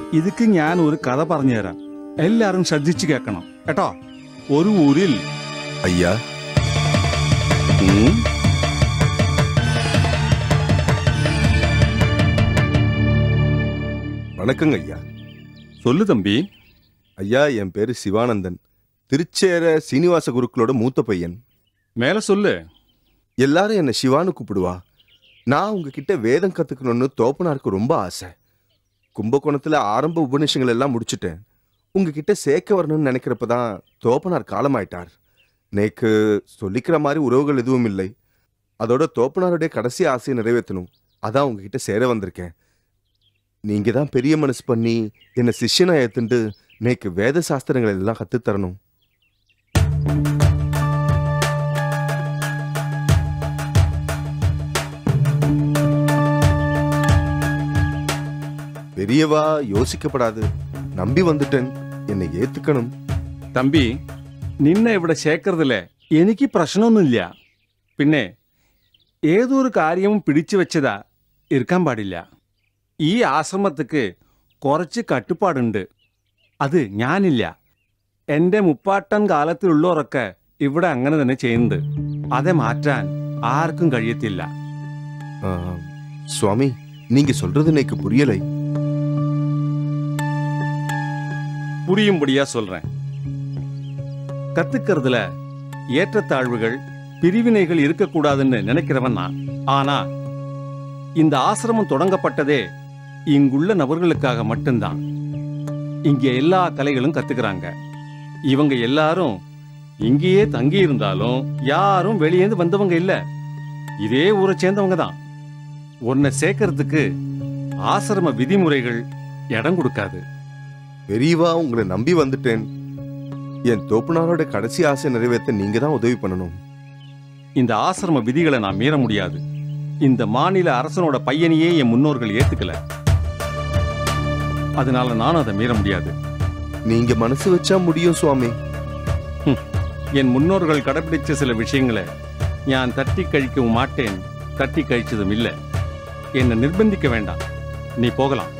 இதுക്ക് ഞാൻ ഒരു കഥ പറഞ്ഞുതരാം എല്ലാരും ശ്രദ്ധിച്ചു കേൾക്കണം കേട്ടോ ഒരു ഊരിൽ ஐயா ഉം, வணக்கங்க ஐயா சொல்லு தம்பி ஐயா என் பேரு சிவானந்தன் திருச்சேர சீனிவாச குருக்களோட மூத்த பையன் மேல சொல்லு எல்லாரும் என்னை சிவான்னு கூப்பிடுவா நான் உங்ககிட்ட வேதம் கத்துக்கணும்னு தோப்பனாருக்கு ரொம்ப ஆசை கும்பகோணத்துல ஆரம்ப உபநிஷங்கள் எல்லாம் முடிச்சிட்டேன் உங்ககிட்ட சேர்க்க வரணும்னு நினைக்கிறப்ப தான் தோப்பனார் காலமாயிட்டார் நேக்கு சொல்லிக்கிற மாதிரி உறவுகள் எதுவும் இல்லை அதோட தோப்பனாருடைய கடைசி ஆசையை நிறைவேற்றணும் அதான் உங்ககிட்ட சேர வந்திருக்கேன் நீங்க தான் பெரிய மனசு பண்ணி என்னை சிஷ்யனா ஏத்துண்டு நேக்கு வேத சாஸ்திரங்கள் எல்லாம் கத்துத் தரணும் பெரியவா யோசிக்கப்படாது நம்பி வந்துட்டேன் என்னை ஏத்துக்கணும் തമ്പി നിന്നെ ഇവിടെ ചേർക്കരുതില്ലേ എനിക്ക് പ്രശ്നമൊന്നുമില്ല പിന്നെ ഏതൊരു കാര്യവും പിടിച്ചു വെച്ചതാ ഇരിക്കാൻ പാടില്ല ഈ ആശ്രമത്തിക്ക് കുറച്ച് കട്ടുപാടുണ്ട് അത് ഞാനില്ല എൻ്റെ മുപ്പാട്ടൻ കാലത്തിലുള്ളവരൊക്കെ ഇവിടെ അങ്ങനെ തന്നെ ചെയ്യുന്നത് അതെ മാറ്റാൻ ആർക്കും കഴിയത്തില്ല ஆ, சுவாமி நீங்க சொல்றது எனக்கு புரியலை புரியும்படியா சொல்றேன் கத்துக்கிறதுல ஏற்றத்தாழ்வுகள் பிரிவினைகள் இருக்கக்கூடாதுன்னு நினைக்கிறவன் நான் ஆனா இந்த ஆசிரமம் தொடங்கப்பட்டதே இங்குள்ள நபர்களுக்காக மட்டும்தான் இங்க எல்லா கலைகளும் கத்துக்கிறாங்க இவங்க எல்லாரும் இங்கேயே தங்கி இருந்தாலும் யாரும் வெளியேந்து வந்தவங்க இல்ல இதே ஊரை சேர்ந்தவங்க தான் உன்னை சேர்க்கறதுக்கு ஆசிரம விதிமுறைகள் இடம் கொடுக்காது பெரியவா உங்களை நம்பி வந்துட்டேன் என் தோப்புனாரோட கடைசி ஆசை நிறைவேற்ற நீங்க தான் உதவி பண்ணணும் இந்த ஆசிரம விதிகளை நான் மீற முடியாது இந்த மாநில அரசனோட பையனையே என் முன்னோர்கள் ஏத்துக்கல அதனால நானும் அதை மீற முடியாது நீங்க மனசு வச்சா முடியும் சுவாமி என் முன்னோர்கள் கடைபிடிச்ச சில விஷயங்களை நான் தட்டி கழிக்கவும் மாட்டேன் தட்டி கழிச்சதும் இல்லை என்னை நிர்பந்திக்க வேண்டாம் நீ போகலாம்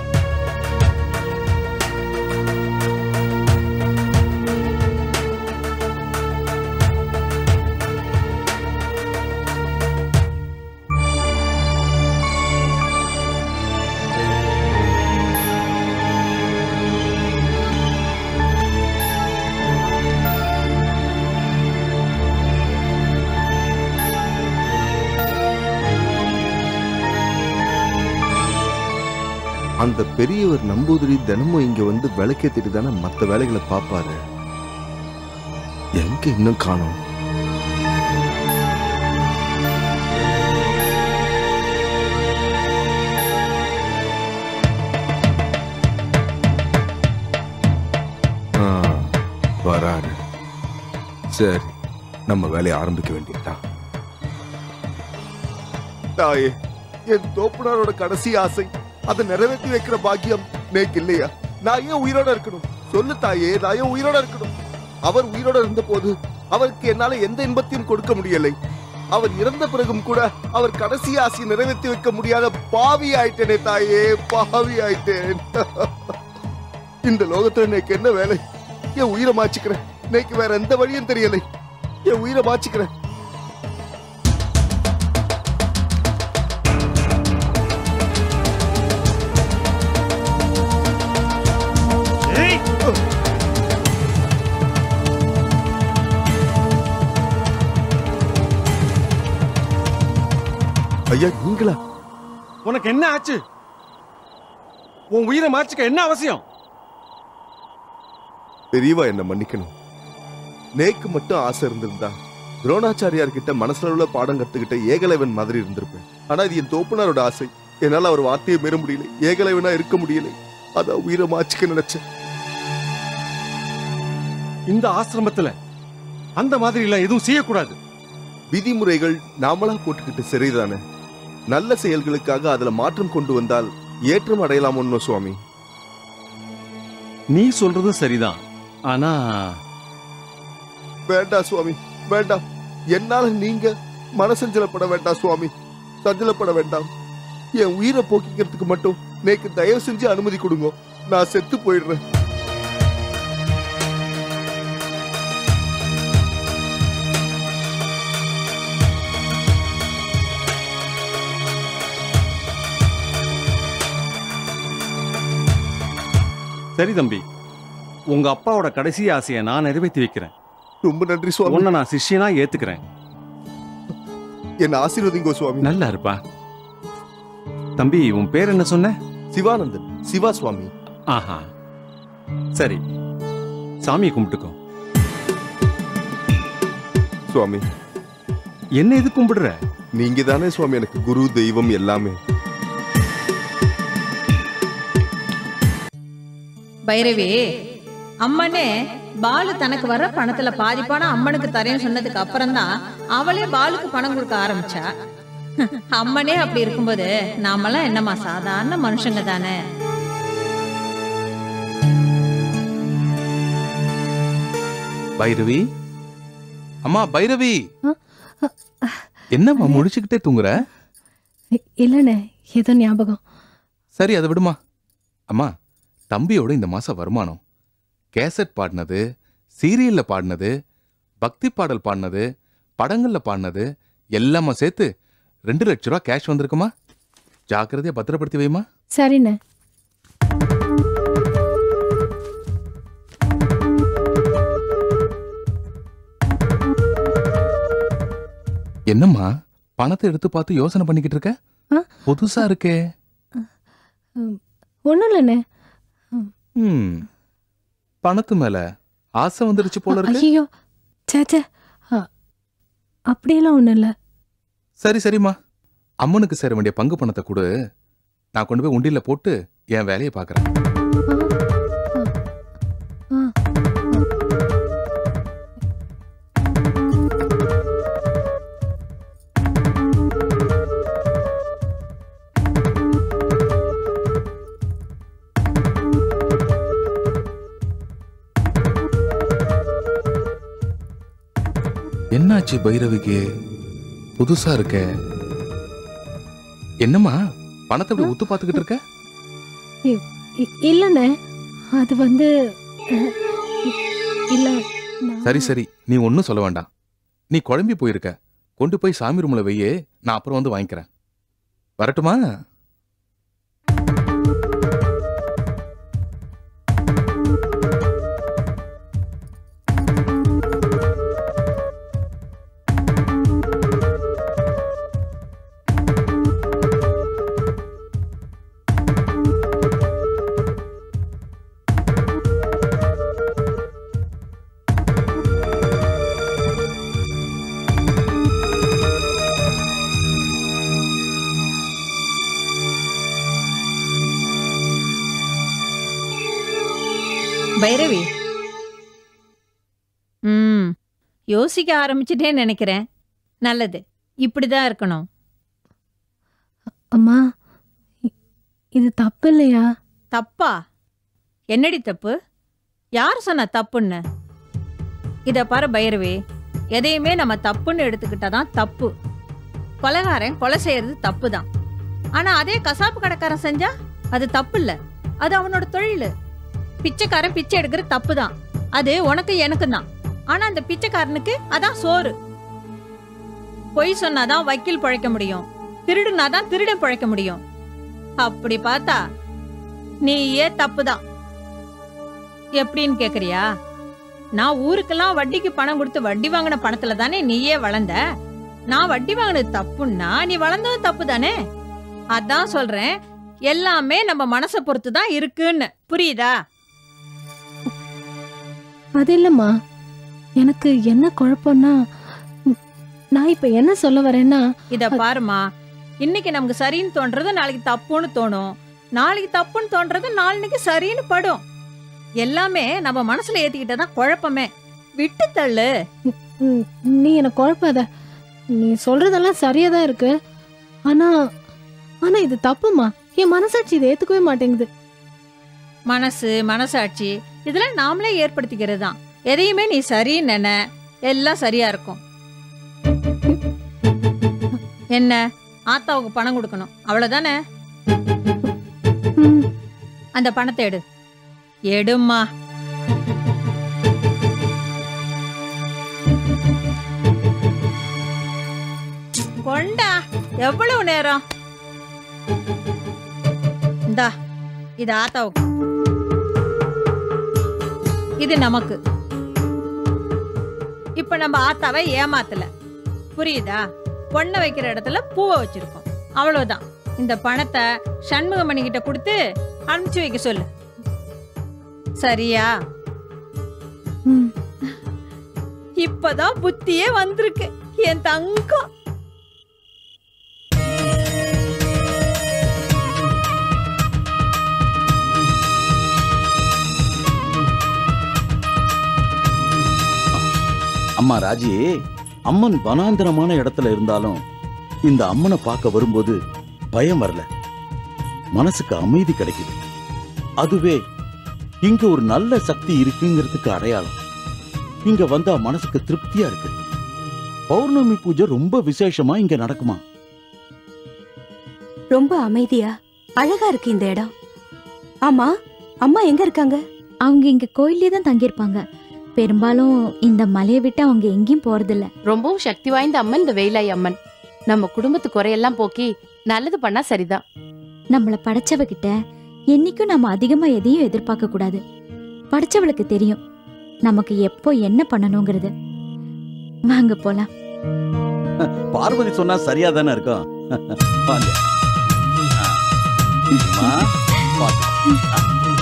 அந்த பெரியவர் நம்பூதிரி தினமும் இங்க வந்து விளக்கேத்திட்டு தானே மத்த வேலைகளை பாப்பாரு எங்க இன்னும் காணோம் ஆ, வராரு சரி நம்ம வேலையை ஆரம்பிக்க வேண்டியதுதான் தாயே என் தோப்புனாரோட கடைசி ஆசை அதை நிறைவேற்றி வைக்கிற பாக்கியம் நேக்கு இல்லையா நான் ஏன் உயிரோட இருக்கணும் சொல்லு தாயே நான் ஏன் உயிரோட இருக்கணும் அவர் உயிரோட இருந்த போது அவருக்கு என்னால எந்த இன்பத்தையும் கொடுக்க முடியலை அவர் இறந்த பிறகும் கூட அவர் கடைசி ஆசையை நிறைவேற்றி வைக்க முடியாத பாவி ஆயிட்டேனே தாயே பாவி ஆயிட்டேன் இந்த லோகத்துல நேக்கு என்ன வேலை என் உயிரை மாச்சிக்கிறேன் நேக்கு வேற எந்த வழியும் தெரியலை என் உயிரை மாச்சிக்கிறேன் ஐயா நீங்களா உனக்கு என்ன ஆச்சு உன் உயிரை மாற்றிக்க என்ன அவசியம் பெரியவா என்ன மன்னிக்கணும் நேக்கு மட்டும் ஆசை இருந்திருந்தா துரோணாச்சாரியார் கிட்ட மனசுல உள்ள பாடம் கத்துக்கிட்ட ஏகலைவன் மாதிரி இருந்திருப்பேன் ஆனா இது என் தோப்புனாரோட ஆசை என்னால அவர் வார்த்தையை மீற முடியல ஏகலைவனா இருக்க முடியல அதான் உயிரை மாச்சிக்க நினைச்சேன் இந்த ஆசிரமத்துல அந்த மாதிரி எல்லாம் எதுவும் செய்யக்கூடாது விதிமுறைகள் நாமளா போட்டுக்கிட்டு சரிதானே நல்ல செயல்களுக்காக அதுல மாற்றம் கொண்டு வந்தால் ஏற்றம் அடையலாமோ சுவாமி நீ சொல்றது சரிதான் ஆனா வேண்டாம் சுவாமி வேண்டாம் என்னால நீங்க மனசஞ்சலப்பட வேண்டாம் சுவாமி சஞ்சலப்பட வேண்டாம் என் உயிரை போக்கிக்கிறதுக்கு மட்டும் நேக்கு தயவு செஞ்சு அனுமதி கொடுங்க நான் செத்து போயிடுறேன் சரி தம்பி உங்க அப்பாவோட கடைசி ஆசையை நான் நிறைவேற்றி வைக்கிறேன் ரொம்ப நன்றி சுவாமி உன்னை நான் சிஷ்யனா ஏத்துக்கிறேன் என்ன ஆசீர்வதிங்கோ சுவாமி நல்லா இருப்பா தம்பி உன் பேர் என்ன சொன்ன சிவானந்தன் சிவா சுவாமி ஆஹா சரி சாமியை கும்பிட்டுக்கோ சுவாமி என்ன எது கும்பிடுற நீங்க தானே சுவாமி எனக்கு குரு தெய்வம் எல்லாமே பைரவி அம்மனே பாலு தனக்கு வர பணத்துல பாதி பணம் அம்மனுக்கு தரேன்னு சொன்னதுக்கு அப்புறம் தான் அவளே பாலுக்கு பணம் கொடுக்க ஆரம்பிச்சா அம்மனே அப்படி இருக்கும்போது நாமெல்லாம் என்னம்மா சாதாரண மனுஷங்க தானே பைரவி அம்மா பைரவி ஆ, என்னம்மா முடிச்சுக்கிட்டே தூங்குற இ- இல்லண்ணே ஏதோ ஞாபகம் சரி அதை விடுமா அம்மா தம்பியோட இந்த மாசம் வருமானம் கேசட் பாடினது சீரியல்ல பாடினது பக்தி பாடல் பாடினது படங்கள்ல பாடினது எல்லாமா சேர்த்து ரெண்டு லட்ச ரூபா கேஷ் வந்திருக்குமா ஜாக்கிரதையா பத்திரப்படுத்தி வைமா சரிண்ணே என்னம்மா பணத்தை எடுத்து பார்த்து யோசனை பண்ணிக்கிட்டு இருக்க ஆ? புதுசா இருக்கே ஒன்றும் இல்லைண்ணே ம் பணத்து மேல ஆசை வந்துருச்சு போல இருக்கு ஐயோ சேச்சே அப்படியெல்லாம் ஒன்றும் இல்லை சரி சரிம்மா அம்மனுக்கு சேர வேண்டிய பங்கு பணத்தை கொடு நான் கொண்டு போய் உண்டியில போட்டு என் வேலையை பார்க்கறேன் என்னாச்சு பைரவிக்கு புதுசா இருக்க என்னம்மா பணத்தை இப்படி உத்து பார்த்துக்கிட்டு இருக்க இ- இல்லைண்ணே அது வந்து அஹ், இ- இல்ல நான்- சரி சரி நீ ஒன்னும் சொல்ல வேண்டாம் நீ குழம்பி போயிருக்க கொண்டு போய் சாமி ரூம்ல வையே நான் அப்புறம் வந்து வாங்கிக்கிறேன் வரட்டுமா பைரவி ம் யோசிக்க ஆரம்பிச்சிட்டேன்னு நினைக்கிறேன் நல்லது இப்படிதான் இருக்கணும் அம்மா இ- இது தப்பு இல்லையா தப்பா என்னடி தப்பு யார் சொன்ன தப்புன்னு இத பாரு பைரவி எதையுமே நம்ம தப்புன்னு எடுத்துக்கிட்டாதான் தப்பு கொலைகாரன் கொலை செய்யறது தப்பு தான் ஆனா அதே கசாப்பு கடைக்காரன் செஞ்சா அது தப்பு இல்ல அது அவனோட தொழில் பிச்சைக்காரன் பிச்சை எடுக்கிறது தப்பு தான் அது உனக்கு எனக்கு தான் ஆனா அந்த பிச்சைக்காரனுக்கு அதான் சோறு பொய் சொன்னாதான் வக்கீல் பழைக்க முடியும் திருடுனாதான் திருடன் பழைக்க முடியும் அப்படி பார்த்தா நீயே தப்புதான் எப்படின்னு கேக்குறியா நான் ஊருக்கெல்லாம் வட்டிக்கு பணம் கொடுத்து வட்டி வாங்கின பணத்துல தானே நீயே வளர்ந்த நான் வட்டி வாங்கினது தப்புன்னா நீ வளர்ந்ததும் தப்பு தானே அதான் சொல்றேன் எல்லாமே நம்ம மனசை பொறுத்து தான் இருக்குன்னு புரியுதா அது இல்லைம்மா எனக்கு என்ன குழப்பம்னா ம், நான் இப்ப என்ன சொல்ல வரேன்னா இத பாருமா இன்னைக்கு நமக்கு சரின்னு தோன்றது நாளைக்கு தப்புன்னு தோணும் நாளைக்கு தப்புன்னு தோன்றது நாளைக்கு சரின்னு படும் எல்லாமே நம்ம மனசுல ஏத்திக்கிட்டதான் குழப்பமே விட்டு தள்ளு ம், நீ என்ன குழப்பாத நீ சொல்றதெல்லாம் சரியா தான் இருக்கு ஆனா ஆனா இது தப்புமா என் மனசாட்சி இதை ஏத்துக்கவே மாட்டேங்குது மனசு மனசாட்சி இதெல்லாம் நாமளே ஏற்படுத்திக்கிறது தான் எதையுமே நீ சரின்னு நினை எல்லாம் சரியா இருக்கும் என்ன ஆத்தாவுக்கு பணம் கொடுக்கணும் அவ்வளவுதானே ம், அந்த பணத்தை எடு எடும்மா கொண்டா எவ்வளவு நேரம் இந்தா இது ஆத்தாவுக்கு இது நமக்கு இப்ப நம்ம ஆத்தாவை ஏமாத்தல புரியுதா பொண்ணை வைக்கிற இடத்துல பூவை வச்சிருக்கோம் அவ்வளவுதான் இந்த பணத்தை சண்முகமணி கிட்ட கொடுத்து அனுப்பிச்சு வைக்க சொல்லு சரியா ம் இப்பதான் புத்தியே வந்திருக்கு என் தங்கம் அம்மா ராஜி அம்மன் வனாந்திரமான இடத்துல இருந்தாலும் இந்த அம்மனை பார்க்க வரும்போது பயம் வரல மனசுக்கு அமைதி கிடைக்குது அதுவே இங்க ஒரு நல்ல சக்தி இருக்குங்கிறதுக்கு அடையாளம் இங்க வந்தா மனசுக்கு திருப்தியா இருக்கு பௌர்ணமி பூஜை ரொம்ப விசேஷமா இங்க நடக்குமா ரொம்ப அமைதியா அழகா இருக்கு இந்த இடம் ஆமா அம்மா எங்க இருக்காங்க அவங்க இங்க கோயிலே தான் தங்கியிருப்பாங்க பெரும்பாலும் இந்த மலையை விட்டு அவங்க எங்கேயும் போறதில்ல ரொம்பவும் சக்தி வாய்ந்த அம்மன் இந்த வேலாய் அம்மன் நம்ம குடும்பத்து குறையெல்லாம் போக்கி நல்லது பண்ணா சரிதான் நம்மள படைச்சவ கிட்ட என்னைக்கும் நம்ம அதிகமா எதையும் எதிர்பார்க்க கூடாது படைச்சவளுக்கு தெரியும் நமக்கு எப்போ என்ன பண்ணணுங்கிறது வாங்க போலாம் பார்வதி சொன்னா சரியா தானே இருக்கும் வாங்க ஆ. அம்மா, பாத்து.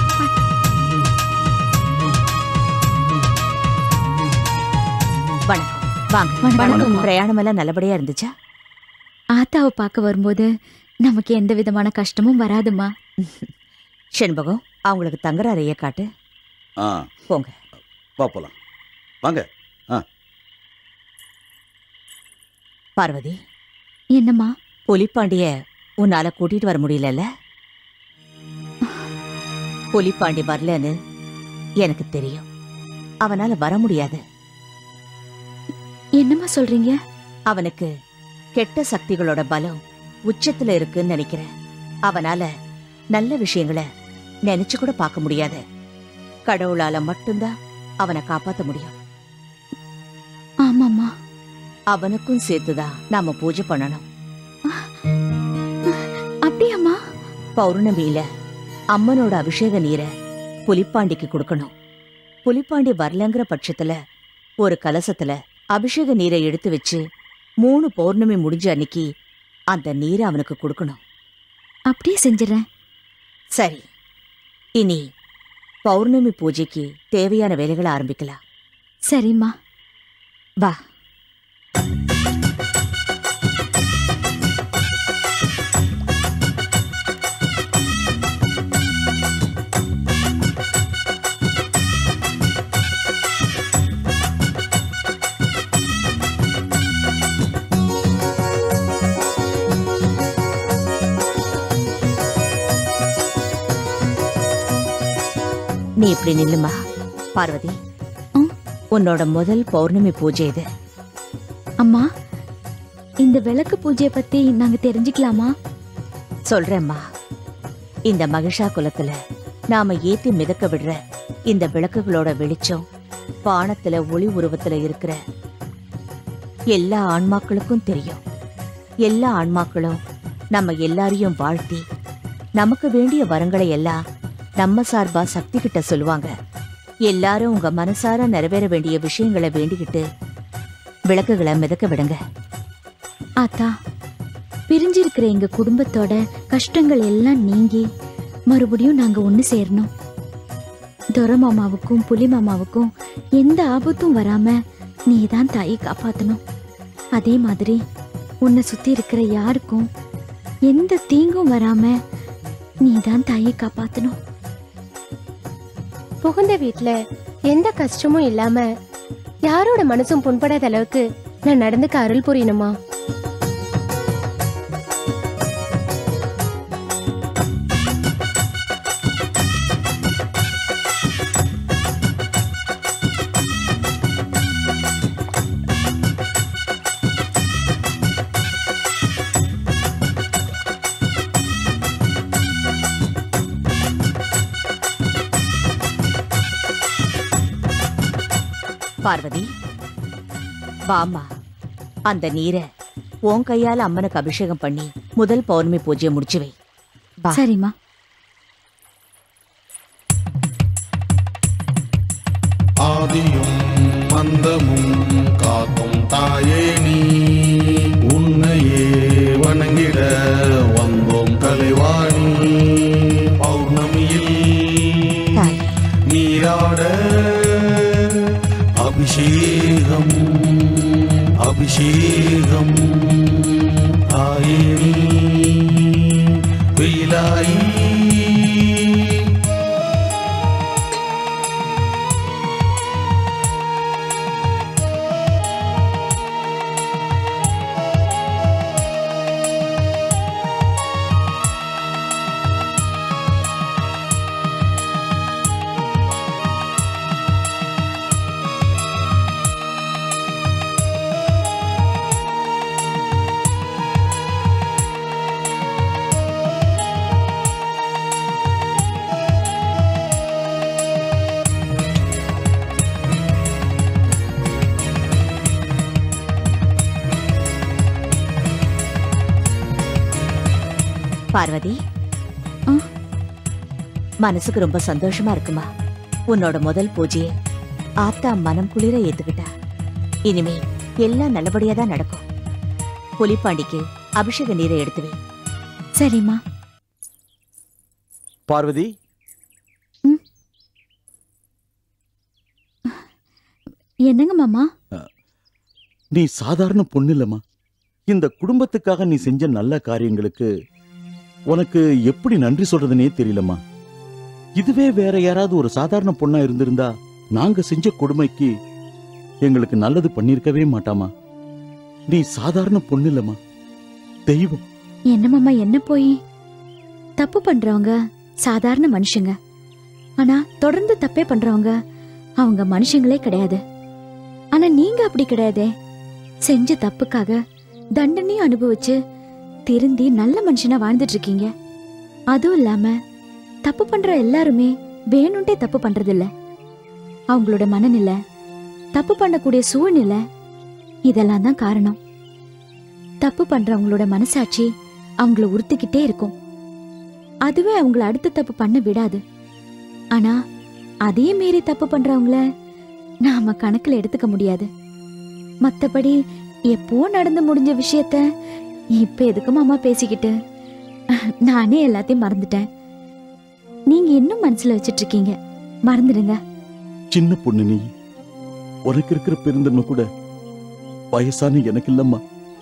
வணக்கம் வாங்க வணக்கம். பிரயாணம் எல்லாம் நல்லபடியா இருந்துச்சா ஆத்தாவை பார்க்க வரும்போது நமக்கு எந்த விதமான கஷ்டமும் வராதுமா செண்பகம் அவங்களுக்கு தங்குற அறைய காட்டு ஆ போங்க வா போலாம் வாங்க பார்வதி என்னம்மா புலிப்பாண்டிய உன்னால கூட்டிட்டு வர முடியலல்ல புலிப்பாண்டி வரலன்னு எனக்கு தெரியும் அவனால வர முடியாது என்னம்மா சொல்றீங்க அவனுக்கு கெட்ட சக்திகளோட பலம் உச்சத்துல இருக்குன்னு நினைக்கிறேன் அவனால நல்ல விஷயங்களை நினைச்சு கூட பார்க்க முடியாது கடவுளால மட்டும்தான் அவனை காப்பாத்த முடியும் ஆமாம்மா அவனுக்கும் சேர்த்துதான் நாம பூஜை பண்ணணும் அப்படியாம்மா பௌர்ணமியில அம்மனோட அபிஷேக நீரை புலிப்பாண்டிக்கு கொடுக்கணும் புலிப்பாண்டி வரலங்கிற பட்சத்துல ஒரு கலசத்துல அபிஷேக நீரை எடுத்து வச்சு மூணு பௌர்ணமி முடிஞ்ச அன்னைக்கு அந்த நீரை அவனுக்கு கொடுக்கணும் அப்படியே செஞ்சிடறேன் சரி இனி பௌர்ணமி பூஜைக்கு தேவையான வேலைகளை ஆரம்பிக்கலாம் சரிம்மா வா நீ இப்படி நில்லுமா பார்வதி ம். உன்னோட முதல் பௌர்ணமி பூஜை இது அம்மா இந்த விளக்கு பூஜையை பத்தி நாங்க தெரிஞ்சுக்கலாமா சொல்றேம்மா இந்த மகிஷா குலத்துல நாம ஏத்தி மிதக்க விடுற இந்த விளக்குகளோட வெளிச்சம் வானத்துல ஒளி உருவத்துல இருக்கிற எல்லா ஆன்மாக்களுக்கும் தெரியும் எல்லா ஆன்மாக்களும் நம்ம எல்லாரையும் வாழ்த்தி நமக்கு வேண்டிய வரங்களை எல்லாம் நம்ம சார்பா சக்தி கிட்ட சொல்லுவாங்க எல்லாரும் உங்க மனசார நிறைவேற வேண்டிய விஷயங்களை வேண்டிக்கிட்டு விளக்குகளை மிதக்க விடுங்க ஆத்தா பிரிஞ்சிருக்கிற எங்க குடும்பத்தோட கஷ்டங்கள் எல்லாம் நீங்கி மறுபடியும் நாங்க ஒண்ணு சேரணும் துரை மாமாவுக்கும் புலி மாமாவுக்கும் எந்த ஆபத்தும் வராம நீ தான் தாயை காப்பாத்தணும் அதே மாதிரி உன்னை சுத்தி இருக்கிற யாருக்கும் எந்த தீங்கும் வராம நீ தான் தாயை காப்பாத்தணும் புகுந்த வீட்ல எந்த கஷ்டமும் இல்லாம யாரோட மனசும் புண்படாத அளவுக்கு நான் நடந்துக்க அருள் புரியணுமா பார்வதி வாமா அந்த நீரை உன் கையால அம்மனுக்கு அபிஷேகம் பண்ணி முதல் பௌர்ணமி பூஜையை முடிச்சு வை வா. சரிம்மா ஆதியும் மந்தமும் காக்கும் தாயே நீ உன்னையே வணங்கிட வந்தோம் கலைவாணி பௌர்ணமியில் தாய் நீராட அபிஷேகம் அபிஷேகம் தாயே நீ வெயிலாயி பார்வதி ஆ? மனசுக்கு ரொம்ப சந்தோஷமா இருக்குமா உன்னோட முதல் பூஜையை ஆத்தா மனம் குளிர ஏத்துக்கிட்டா இனிமே எல்லாம் நல்லபடியா தான் நடக்கும் புலிப்பாண்டிக்கு அபிஷேக நீரை எடுத்து வை சரிம்மா பார்வதி என்னங்க மாமா நீ சாதாரண பொண்ணு இல்லம்மா இந்த குடும்பத்துக்காக நீ செஞ்ச நல்ல காரியங்களுக்கு உனக்கு எப்படி நன்றி சொல்றதுனே தெரியலம்மா இதுவே வேற யாராவது ஒரு சாதாரண பொண்ணா இருந்திருந்தா நாங்க செஞ்ச கொடுமைக்கு எங்களுக்கு நல்லது பண்ணிருக்கவே மாட்டாமா நீ சாதாரண பொண்ணு இல்லம்மா தெய்வம் என்ன மாமா என்ன போய் தப்பு பண்றவங்க சாதாரண மனுஷங்க ஆனா தொடர்ந்து தப்பே பண்றவங்க அவங்க மனுஷங்களே கிடையாது ஆனா நீங்க அப்படி கிடையாதே செஞ்ச தப்புக்காக தண்டனையும் அனுபவிச்சு திருந்தி நல்ல மனுஷனா வாழ்ந்துட்டு இருக்கீங்க அதுவும் இல்லாம தப்பு பண்ற எல்லாருமே வேணும்ட்டே தப்பு பண்றதில்ல அவங்களோட மனநிலை தப்பு பண்ணக்கூடிய சூழ்நிலை இதெல்லாம் தான் காரணம் தப்பு பண்றவங்களோட மனசாட்சி அவங்கள உறுத்திக்கிட்டே இருக்கும் அதுவே அவங்கள அடுத்த தப்பு பண்ண விடாது ஆனா அதே மீறி தப்பு பண்றவங்கள நாம கணக்குல எடுத்துக்க முடியாது மத்தபடி எப்போ நடந்து முடிஞ்ச விஷயத்த இப்ப எதுக்கு மாமா பேசிக்கிட்டு நானே எல்லாத்தையும் மறந்துட்டேன் நீங்க இன்னும் மனசுல வச்சிட்டு இருக்கீங்க மறந்துடுங்க சின்ன பொண்ணு நீ உனக்கு இருக்கிற பெருந்தன்மை கூட வயசான எனக்கு இல்லம்மா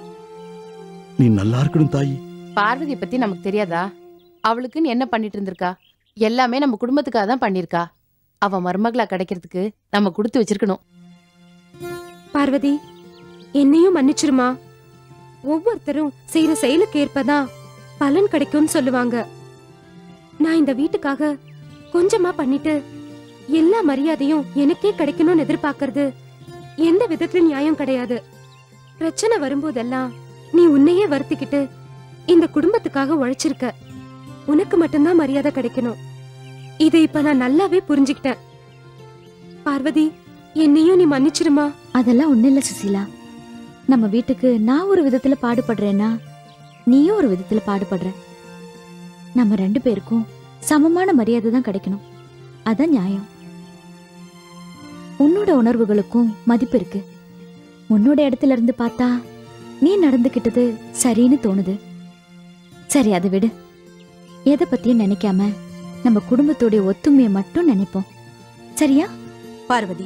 நீ நல்லா இருக்கணும் தாயி பார்வதியை பத்தி நமக்கு தெரியாதா அவளுக்குன்னு என்ன பண்ணிட்டு இருந்திருக்கா எல்லாமே நம்ம குடும்பத்துக்காக தான் பண்ணிருக்கா அவ மருமகளா கிடைக்கிறதுக்கு நம்ம கொடுத்து வச்சிருக்கணும் பார்வதி என்னையும் மன்னிச்சிருமா ஒவ்வொருத்தரும் செய்யற செயலுக்கு ஏற்பதான் பலன் கிடைக்கும்னு சொல்லுவாங்க நான் இந்த வீட்டுக்காக கொஞ்சமா பண்ணிட்டு எல்லா மரியாதையும் எனக்கே கிடைக்கணும்னு எதிர்பார்க்கறது எந்த விதத்திலும் நியாயம் கிடையாது பிரச்சனை வரும்போதெல்லாம் நீ உன்னையே வருத்திக்கிட்டு இந்த குடும்பத்துக்காக உழைச்சிருக்க உனக்கு மட்டும்தான் மரியாதை கிடைக்கணும் இதை இப்ப நான் நல்லாவே புரிஞ்சுக்கிட்டேன் பார்வதி என்னையும் நீ மன்னிச்சிருமா அதெல்லாம் ஒண்ணும் இல்ல சுசீலா நம்ம வீட்டுக்கு நான் ஒரு விதத்துல பாடுபடுறேன்னா நீயும் ஒரு விதத்துல பாடுபடுற நம்ம ரெண்டு பேருக்கும் சமமான மரியாதை தான் கிடைக்கணும் அதான் நியாயம் உன்னோட உணர்வுகளுக்கும் மதிப்பு இருக்கு உன்னோட இடத்துல இருந்து பார்த்தா நீ நடந்துக்கிட்டது சரின்னு தோணுது சரி அதை விடு எதை பத்தியும் நினைக்காம நம்ம குடும்பத்தோட ஒத்துமையை மட்டும் நினைப்போம் சரியா பார்வதி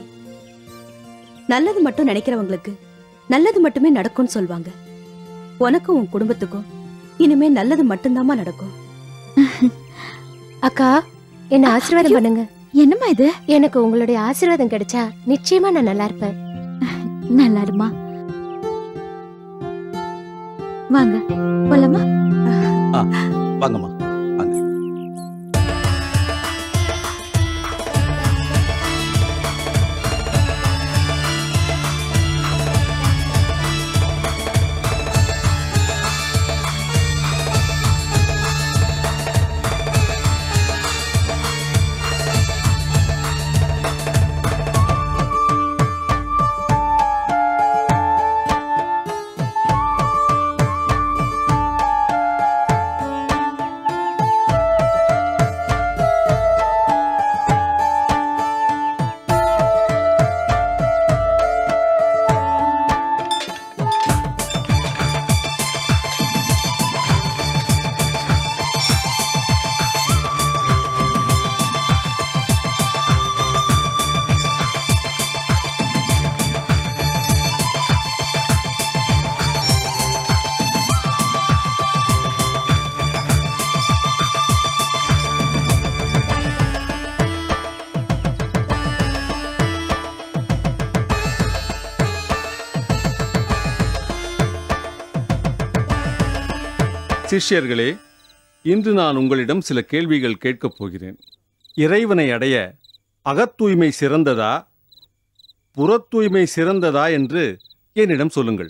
நல்லது மட்டும் நினைக்கிறவங்களுக்கு நல்லது மட்டுமே நடக்கும்னு சொல்வாங்க உனக்கும் உன் குடும்பத்துக்கும் இனிமே நல்லது மட்டும்தாம்மா நடக்கும் அக்கா என்ன ஆசீர்வாதம் பண்ணுங்க என்னம்மா இது எனக்கு உங்களுடைய ஆசீர்வாதம் கிடைச்சா நிச்சயமா நான் நல்லா இருப்பேன் நல்லா இருமா வாங்க போலாமா வாங்கம்மா வாங்க சிஷ்யர்களே இன்று நான் உங்களிடம் சில கேள்விகள் கேட்கப் போகிறேன் இறைவனை அடைய அகத்தூய்மை சிறந்ததா புறத்தூய்மை சிறந்ததா என்று என்னிடம் சொல்லுங்கள்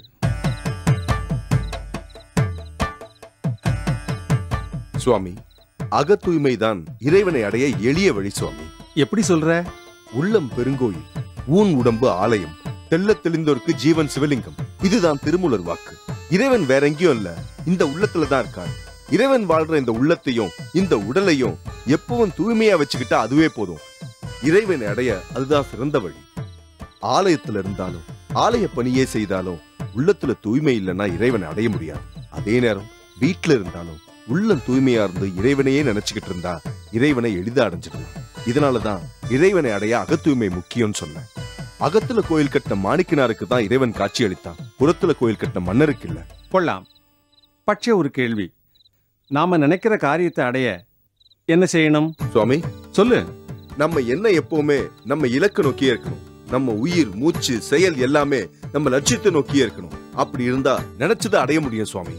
சுவாமி அக தூய்மைதான் இறைவனை அடைய எளிய வழி சுவாமி எப்படி சொல்ற உள்ளம் பெருங்கோயில் ஊன் உடம்பு ஆலயம் தெள்ளத் தெளிந்தோருக்கு ஜீவன் சிவலிங்கம் இதுதான் திருமூலர் வாக்கு இறைவன் வேற எங்கேயும் இல்ல இந்த உள்ளத்துல தான் இருக்கார் இறைவன் வாழ்ற இந்த உள்ளத்தையும் இந்த உடலையும் எப்பவும் தூய்மையா வச்சுக்கிட்டா அதுவே போதும் இறைவனை அடைய அதுதான் சிறந்த வழி ஆலயத்துல இருந்தாலும் ஆலய பணியே செய்தாலும் உள்ளத்துல தூய்மை இல்லைன்னா இறைவனை அடைய முடியாது அதே நேரம் வீட்டுல இருந்தாலும் உள்ளம் தூய்மையா இருந்து இறைவனையே நினைச்சுக்கிட்டு இருந்தா இறைவனை எளிதா அடைஞ்சிடலாம் இதனாலதான் இறைவனை அடைய அகத்தூய்மை முக்கியம்னு சொன்னேன் அகத்துல கோயில் கட்ட மாணிக்கனாருக்கு தான் இறைவன் காட்சி அளித்தான் புறத்துல கோயில் கட்ட மன்னருக்கு இல்ல கொள்ளலாம் பட்ச ஒரு கேள்வி நாம நினைக்கிற காரியத்தை அடைய என்ன செய்யணும் சுவாமி சொல்லு நம்ம என்ன எப்பவுமே நம்ம இலக்கு நோக்கியே இருக்கணும் நம்ம உயிர் மூச்சு செயல் எல்லாமே நம்ம லட்சியத்தை நோக்கியே இருக்கணும் அப்படி இருந்தா நினைச்சதை அடைய முடியும் சுவாமி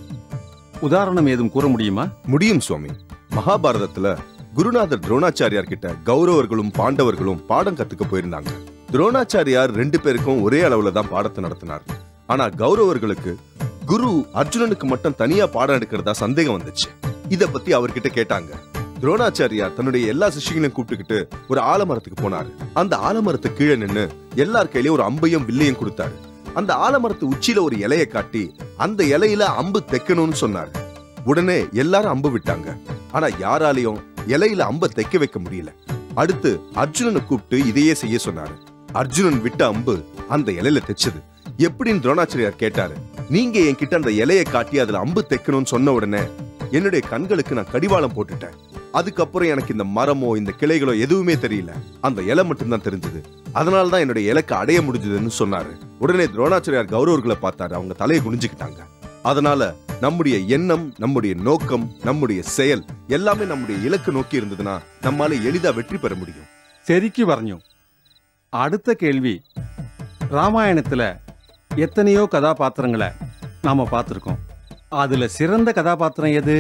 உதாரணம் ஏதும் கூற முடியுமா முடியும் சுவாமி மகாபாரதத்துல குருநாதர் துரோணாச்சாரியார் கிட்ட கௌரவர்களும் பாண்டவர்களும் பாடம் கத்துக்க போயிருந்தாங்க துரோணாச்சாரியார் ரெண்டு பேருக்கும் ஒரே அளவுல தான் பாடத்தை நடத்தினார் ஆனா கௌரவர்களுக்கு குரு அர்ஜுனனுக்கு மட்டும் தனியா பாடம் எடுக்கிறதா சந்தேகம் வந்துச்சு இத பத்தி அவர்கிட்ட கேட்டாங்க துரோணாச்சாரியார் தன்னுடைய எல்லா சிஷ்யங்களையும் கூப்பிட்டுக்கிட்டு ஒரு ஆலமரத்துக்கு போனாரு அந்த ஆலமரத்து கீழே நின்னு எல்லார் கையிலயும் ஒரு அம்பையும் வில்லையும் கொடுத்தாரு அந்த ஆலமரத்து உச்சியில ஒரு இலைய காட்டி அந்த இலையில அம்பு தைக்கணும்னு சொன்னாரு உடனே எல்லாரும் அம்பு விட்டாங்க ஆனா யாராலையும் இலையில அம்ப தைக்க வைக்க முடியல அடுத்து அர்ஜுனனை கூப்பிட்டு இதையே செய்ய சொன்னாரு அர்ஜுனன் விட்ட அம்பு அந்த இலையில தைச்சது எப்படின்னு துரோணாச்சாரியார் கேட்டாரு நீங்க என்கிட்ட அந்த இலைய காட்டி அதுல அம்பு தைக்கணும்னு சொன்ன உடனே என்னுடைய கண்களுக்கு நான் கடிவாளம் போட்டுட்டேன் அதுக்கப்புறம் எனக்கு இந்த மரமோ இந்த கிளைகளோ எதுவுமே தெரியல அந்த இலை மட்டும்தான் தெரிஞ்சது அதனால தான் என்னுடைய இலக்கை அடைய முடிஞ்சதுன்னு சொன்னாரு உடனே துரோணாச்சாரியார் கௌரவர்களை பார்த்தாரு அவங்க தலையை குனிஞ்சுக்கிட்டாங்க அதனால நம்முடைய எண்ணம் நம்முடைய நோக்கம் நம்முடைய செயல் எல்லாமே நம்முடைய இலக்கு நோக்கி இருந்ததுன்னா நம்மால எளிதா வெற்றி பெற முடியும் ശരിക്കു പറഞ്ഞു അടുത്ത കേൾവി ராமாயணத்துல எத்தனையோ கதாபாத்திரங்களை நாம பார்த்துருக்கோம் அதுல சிறந்த கதாபாத்திரம் எது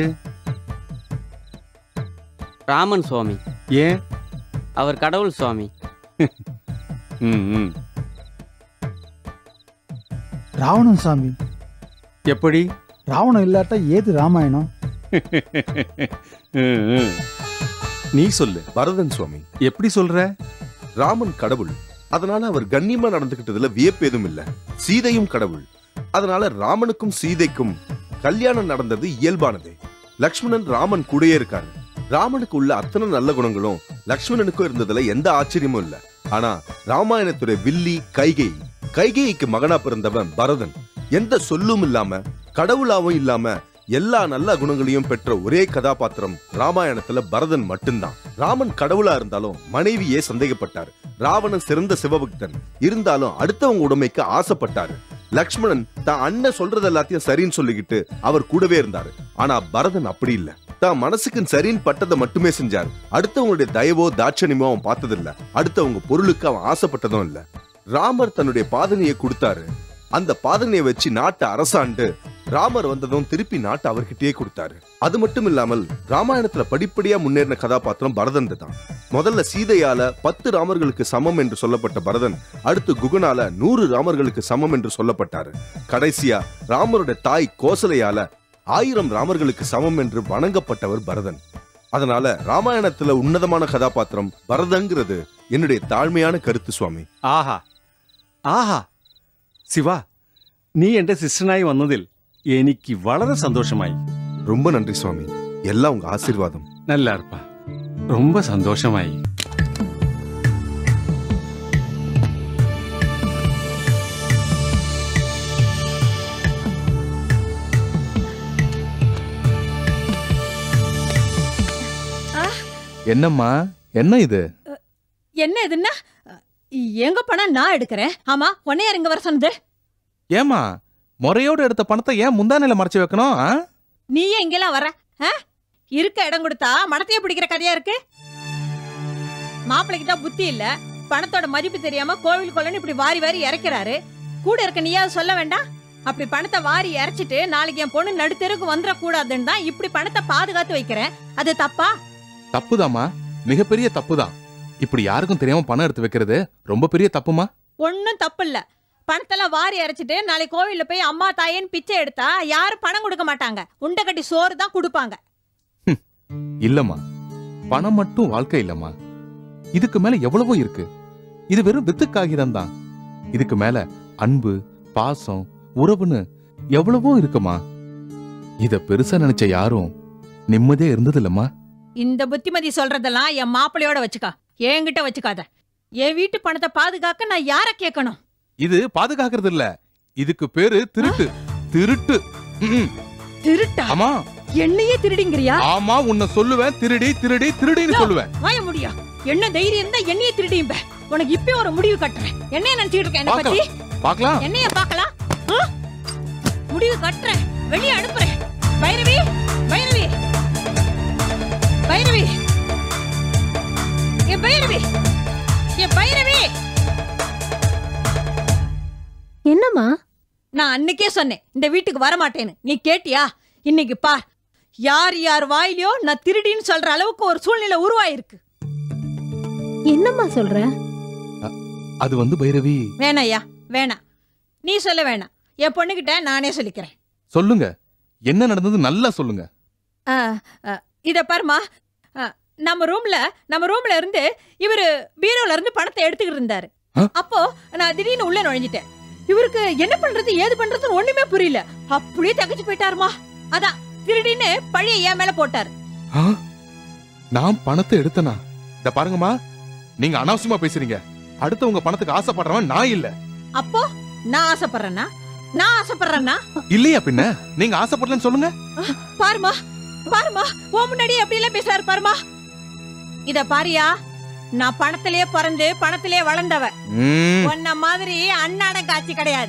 ராமன் சுவாமி ஏன் அவர் கடவுள் சுவாமி ம், ம். ராவணன் சாமி எப்படி ராவணன் இல்லாட்டா ஏது ராமாயணம் ம், ம். நீ சொல்லு பரதன் சுவாமி எப்படி சொல்ற ராமன் கடவுள் அதனால அவர் கண்ணியமா நடந்துகிட்டதுல வியப்பு எதுவும் இல்ல சீதையும் கடவுள் அதனால ராமனுக்கும் சீதைக்கும் கல்யாணம் நடந்தது இயல்பானதே லக்ஷ்மணன் ராமன் கூடயே இருக்காரு ராமனுக்கு உள்ள அத்தனை நல்ல குணங்களும் லக்ஷ்மணனுக்கும் இருந்ததுல எந்த ஆச்சரியமும் இல்ல ஆனா ராமாயணத்துடைய வில்லி கைகை கைகேயிக்கு மகனா பிறந்தவன் பரதன் எந்த சொல்லும் இல்லாம கடவுளாவும் இல்லாம எல்லா நல்ல குணங்களையும் பெற்ற ஒரே கதாபாத்திரம் ராமாயணத்துல பரதன் மட்டும்தான் ராமன் கடவுளா இருந்தாலும் மனைவியே சந்தேகப்பட்டார் ராவணன் சிறந்த சிவபக்தன் இருந்தாலும் அடுத்தவங்க உடைமைக்கு ஆசைப்பட்டாரு லக்ஷ்மணன் தான் அண்ணன் சொல்றது எல்லாத்தையும் சரின்னு சொல்லிக்கிட்டு அவர் கூடவே இருந்தாரு ஆனா பரதன் அப்படி இல்ல தான் மனசுக்கு சரின்னு பட்டதை மட்டுமே செஞ்சார் அடுத்தவங்களுடைய தயவோ தாட்சணியமோ அவன் பார்த்ததில்ல அடுத்தவங்க பொருளுக்கு அவன் ஆசைப்பட்டதும் இல்ல ராமர் தன்னுடைய பாதனையை கொடுத்தாரு அந்த பாதனையை வச்சு நாட்டை அரசாண்டு ராமர் வந்ததும் திருப்பி நாட்டை அவர்கிட்டயே கொடுத்தாரு அது மட்டும் இல்லாமல் ராமாயணத்துல படிப்படியா முன்னேறின கதாபாத்திரம் பரதன் தான் முதல்ல சீதையால பத்து ராமர்களுக்கு சமம் என்று சொல்லப்பட்ட பரதன் அடுத்து குகனால நூறு ராமர்களுக்கு சமம் என்று சொல்லப்பட்டாரு கடைசியா ராமருடைய தாய் கோசலையால ஆயிரம் ராமர்களுக்கு சமம் என்று வணங்கப்பட்டவர் பரதன் அதனால ராமாயணத்துல உன்னதமான கதாபாத்திரம் பரதங்கிறது என்னுடைய தாழ்மையான கருத்து சுவாமி ആഹാ ആഹാ ശിവ നീ എന്റെ സിസ്റ്ററായി വന്നതിൽ എനിക്ക് വളരെ സന്തോഷമായി ரொம்ப நன்றி சுவாமி எல்லாம் உங்க ஆசீர்வாதம் நல்லா இருப்பா ரொம்ப சந்தோஷமாயி என்னம்மா என்ன இது என்ன இதுன்னா எங்க பணம் நான் எடுக்கிறேன் ஆமா உன்னைய இங்க வர சொன்னது ஏமா முறையோடு எடுத்த பணத்தை ஏன் முந்தானையில மறைச்சு வைக்கணும் ஆ? நீயே இங்கெல்லாம் வர ஆ? இருக்க இடம் கொடுத்தா மடத்தையே பிடிக்கிற கதையா இருக்கு மாப்பிள்ளைக்கு தான் புத்தி இல்ல பணத்தோட மதிப்பு தெரியாம கோவில் கொள்ளன்னு இப்படி வாரி வாரி இறக்கிறாரு கூட இருக்க நீயாவது சொல்ல வேண்டாம் அப்படி பணத்தை வாரி இறைச்சிட்டு நாளைக்கு என் பொண்ணு நடுத்தெருக்கு வந்துடக்கூடாதுன்னு தான் இப்படி பணத்தை பாதுகாத்து வைக்கிறேன் அது தப்பா தப்புதாம்மா மிகப்பெரிய தப்புதான் இப்படி யாருக்கும் தெரியாம பணம் எடுத்து வைக்கிறது ரொம்ப பெரிய தப்புமா ஒன்றும் தப்பு இல்ல பணத்தெல்லாம் வாரி இறைச்சிட்டு நாளைக்கு கோவில்ல போய் அம்மா தாயேன்னு பிச்சை எடுத்தா யாரும் பணம் கொடுக்க மாட்டாங்க உண்டை கட்டி சோறு தான் கொடுப்பாங்க இல்லம்மா பணம் மட்டும் வாழ்க்கை இல்லம்மா இதுக்கு மேல எவ்வளவோ இருக்கு இது வெறும் வித்து காகிதம் தான் இதுக்கு மேல அன்பு பாசம் உறவுன்னு எவ்வளவோ இருக்குமா இத பெருசா நினைச்ச யாரும் நிம்மதியா இருந்தது இல்லம்மா இந்த புத்திமதி சொல்றதெல்லாம் என் மாப்பிள்ளையோட வச்சுக்கா என்கிட்ட வச்சுக்காத என் வீட்டு பணத்தை பாதுகாக்க நான் யார கேட்கணும் இது பாதுகாக்கிறது இல்ல இதுக்கு பேரு திருட்டு திருட்டு ம்ம். திருட்டா ஆமா என்னையே திருடிங்கிறியா ஆமா உன்னை சொல்லுவேன் திருடி திருடி திருடின்னு சொல்லுவேன் வாய முடியா என்ன தைரியம் இருந்தா என்னையே திருடியும்ப உனக்கு இப்பவே ஒரு முடிவு கட்டுறேன் என்னைய நினைச்சிட்டு இருக்கேன் என்ன பத்தி பார்க்கலாம் என்னைய பார்க்கலாம் ஆ? முடிவு கட்டுறேன் வெளியே அனுப்புறேன் பைரவி பைரவி பைரவி ஏ பைரவி ஏ பைரவி என்னம்மா நான் அன்னைக்கே சொன்னேன் இந்த வீட்டுக்கு வர மாட்டேன்னு நீ கேட்டியா இன்னைக்கு பார் யார் யார் வாயிலையோ நான் திருடின்னு சொல்ற அளவுக்கு ஒரு சூழ்நிலை உருவாயிருக்கு என்னம்மா சொல்ற அது வந்து பைரவி வேணாய்யா வேணாம் நீ சொல்ல வேணாம் என் பொண்ணுகிட்ட நானே சொல்லிக்கிறேன் சொல்லுங்க என்ன நடந்தது நல்லா சொல்லுங்க ஆ, ஆ, இத பாருமா ஆ, நம்ம ரூம்ல நம்ம ரூம்ல இருந்து இவரு பீரோல இருந்து பணத்தை எடுத்துக்கிட்டு இருந்தாரு அப்போ நான் திடீர்னு உள்ள நுழைஞ்சிட்டேன் இவருக்கு என்ன பண்றது ஏது பண்றதுன்னு ஒண்ணுமே புரியல அப்படியே தகச்சு போயிட்டாருமா அதான் திருடின்னு பழைய என் மேல போட்டாரு ஆ? நான் பணத்தை எடுத்தனா இத பாருங்கம்மா நீங்க அனாவசியமா பேசுறீங்க அடுத்தவங்க பணத்துக்கு ஆசைப்படுறவன் நான் இல்ல அப்போ நான் ஆசைப்படுறேன்னா நான் ஆசைப்படுறேன்னா இல்லையா பின்ன நீங்க ஆசைப்படலன்னு சொல்லுங்க பாருமா பாருமா ஓ முன்னாடி எப்படி எல்லாம் பேசுறாரு பாருமா இத பாரியா நான் பணத்திலேயே பிறந்து பணத்திலேயே வளர்ந்தவ ம், உன்ன மாதிரி அன்னாட காட்சி கிடையாது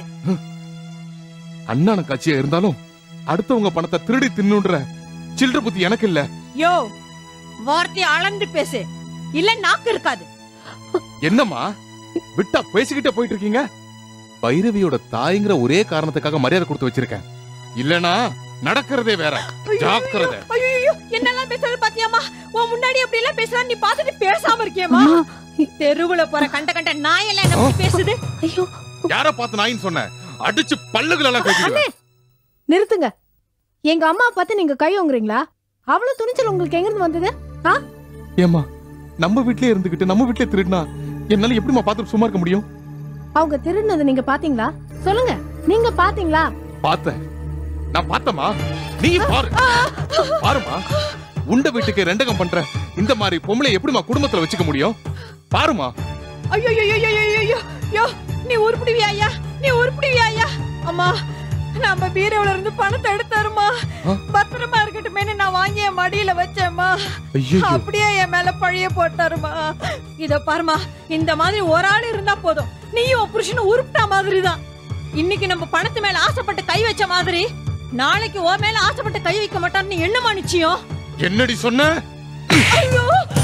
அண்ணான காட்சியா இருந்தாலும் அடுத்தவங்க பணத்தை திருடி தின்னுன்ற சில்லற புத்தி எனக்கு இல்ல யோ வார்த்தையை அளந்து பேசு இல்ல நாக்கு இருக்காது என்னம்மா விட்டா பேசிக்கிட்டே போயிட்டு இருக்கீங்க பைரவியோட தாய்ங்கிற ஒரே காரணத்துக்காக மரியாதை கொடுத்து வச்சிருக்கேன் இல்லனா நடக்கிறதே வேற ஜாக்கிரதை ஐயோ என்னெல்லாம் பேசுறது பாத்தியாமா உன் முன்னாடி அப்படி எல்லாம் பேசுறா நீ பாத்துட்டு பேசாம இருக்கியேமா தெருவுல போற கண்ட கண்ட நாயெல்லாம் என்ன பத்தி பேசுது ஐயோ யார பார்த்து நாயின்னு சொன்ன அடிச்சு பல்லுகள் எல்லாம் கேட்குது நிறுத்துங்க எங்க அம்மா பார்த்து நீங்க கை ஓங்குறீங்களா அவ்வளவு துணிச்சல் உங்களுக்கு எங்கிருந்து வந்தது ஆ ஏமா நம்ம வீட்லயே இருந்துகிட்டு நம்ம வீட்லயே திருடினா என்னால எப்படிமா பார்த்து சும்மா இருக்க முடியும் அவங்க திருடினது நீங்க பாத்தீங்களா சொல்லுங்க நீங்க பாத்தீங்களா பார்த்தேன் நான் பார்த்தமா நீ பாரு பாருமா உண்ட வீட்டுக்கு ரெண்டகம் பண்ற இந்த மாதிரி பொம்பளை எப்படிமா குடும்பத்துல வச்சுக்க முடியும் பாருமா ஐயோ ஐயோ ஐயோ ஐயோ ஐயோ யோ நீ உருப்பிடுவியா ஐயா நீ உருப்பிடுவியா ஐயா அம்மா நம்ம பீரோல இருந்து பணத்தை எடுத்தாருமா பத்திரமா இருக்கட்டுமேனு நான் வாங்கி என் மடியில வச்சேம்மா ஐயையோ. அப்படியே என் மேல பழிய போட்டாருமா இத பாருமா இந்த மாதிரி ஒரு ஆள் இருந்தா போதும் நீயும் உன் புருஷனும் உருப்பிட்ட மாதிரி தான் இன்னைக்கு நம்ம பணத்து மேல ஆசைப்பட்டு கை வச்ச மாதிரி நாளைக்கு உன் மேல ஆசைப்பட்டு கை வைக்க மாட்டான்னு என்னமா நிச்சயம் என்னடி சொன்ன ஐயோ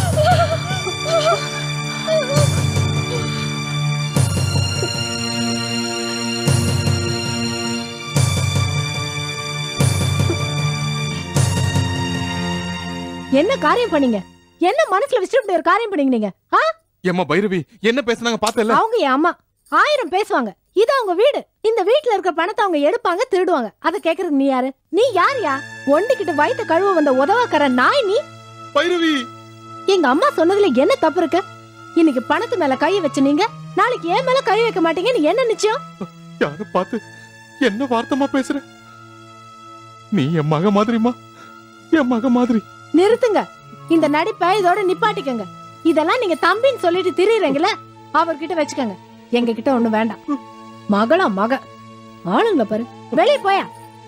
என்ன காரியம் பண்ணீங்க என்ன மனசுல வச்சுட்டு இப்படி ஒரு காரியம் பண்ணீங்க நீங்க ஆ ஏம்மா பைரவி என்ன பேசுனாங்க பார்த்தல அவங்க என் அம்மா ஆயிரம் பேசுவாங்க இது அவங்க வீடு இந்த வீட்ல இருக்க பணத்தை அவங்க எடுப்பாங்க திருடுவாங்க அத கேக்குறதுக்கு நீ யாரு நீ யாரியா ஒண்டிக்கிட்டு வயித்த கழுவ வந்த உதவாக்கற நாய் நீ பைரவி எங்க அம்மா சொன்னதுல என்ன தப்பு இருக்கு இன்னைக்கு பணத்து மேல கைய வச்சு நீங்க நாளைக்கு என் மேல கை வைக்க மாட்டீங்கன்னு என்ன நிச்சயம் யார பார்த்து என்ன வார்த்தமா பேசுற நீ என் மக மாதிரிமா என் மக மாதிரி நிறுத்துங்க இந்த நடிப்பை இதோட நிப்பாட்டிக்கங்க இதெல்லாம் நீங்க தம்பின்னு சொல்லிட்டு திரியுறீங்களே அவர்கிட்ட வச்சுக்கோங்க எங்க கிட்ட ஒண்ணு வேண்டாம் மகளா மக ஆளுங்கள பாரு வெளிய போயா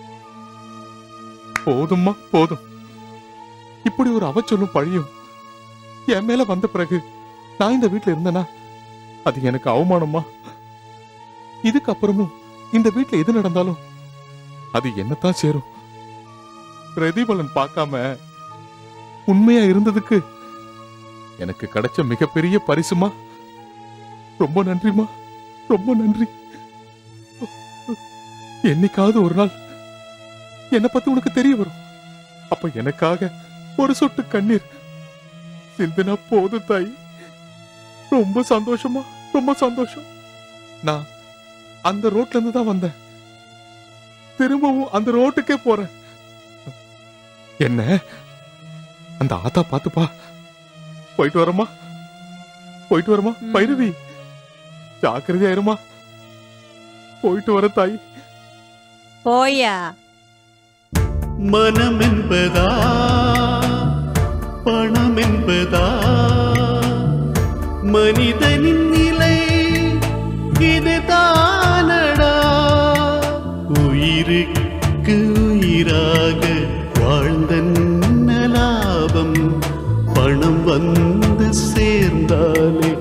போதும்மா போதும் இப்படி ஒரு அவச்சொல்லும் பழியும் என் மேல வந்த பிறகு நான் இந்த வீட்ல இருந்தேனா அது எனக்கு அவமானமா இதுக்கு அப்புறமும் இந்த வீட்ல எது நடந்தாலும் அது என்னத்தான் சேரும் பிரதிபலன் பார்க்காம உண்மையா இருந்ததுக்கு எனக்கு கிடைச்ச மிகப்பெரிய பரிசுமா ரொம்ப நன்றிமா ரொம்ப நன்றி என்னைக்காவது ஒரு நாள் என்னை பத்தி உனக்கு தெரிய வரும் அப்ப எனக்காக ஒரு சொட்டு கண்ணீர் சிந்தினா போதும் தாய் ரொம்ப சந்தோஷமா ரொம்ப சந்தோஷம் நான் அந்த ரோட்ல இருந்து தான் வந்தேன் திரும்பவும் அந்த ரோட்டுக்கே போறேன் என்ன அந்த ஆத்தா பாத்துப்பா போயிட்டு வரமா போயிட்டு வரமா பைரவி ஜாக்கிரதையா இருமா போயிட்டு வர தாய் போயா மனம் என்பதா பணம் என்பதா மனிதனின் நிலை இதுதானடா உயிருக்கு உயிராக வாழ்ந்த லாபம் பணம் வந்து சேர்ந்தாலே